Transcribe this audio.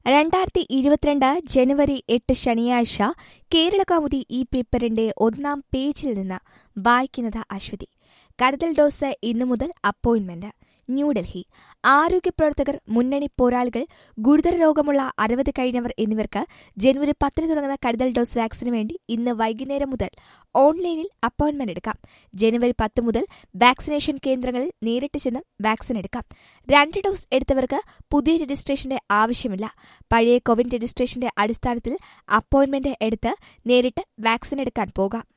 രണ്ടായിരത്തി ഇരുപത്തിരണ്ട് ജനുവരി എട്ട് ശനിയാഴ്ച കേരളകൗമുദി ഈ പേപ്പറിന്റെ ഒന്നാം പേജിൽ നിന്ന് വായിക്കുന്നത് അശ്വതി കരുതൽ ഡോസ് ഇന്നു മുതൽ അപ്പോയിന്റ്മെന്റ് ന്യൂഡൽഹി ആരോഗ്യപ്രവർത്തകർ മുന്നണി പോരാളികൾ ഗുരുതര രോഗമുള്ള അറുപത് കഴിഞ്ഞവർ എന്നിവർക്ക് ജനുവരി പത്തിന് തുടങ്ങുന്ന കരുതൽ ഡോസ് വാക്സിന് വേണ്ടി ഇന്ന് വൈകുന്നേരം മുതൽ ഓൺലൈനിൽ അപ്പോയിന്റ്മെന്റ് എടുക്കാം ജനുവരി പത്ത് മുതൽ വാക്സിനേഷൻ കേന്ദ്രങ്ങളിൽ നേരിട്ട് ചെന്ന് വാക്സിൻ എടുക്കാം രണ്ട് ഡോസ് എടുത്തവർക്ക് പുതിയ രജിസ്ട്രേഷന്റെ ആവശ്യമില്ല പഴയ കോവിഡ് രജിസ്ട്രേഷന്റെ അടിസ്ഥാനത്തിൽ അപ്പോയിന്റ്മെന്റ് എടുത്ത് നേരിട്ട് വാക്സിൻ എടുക്കാൻ പോകാം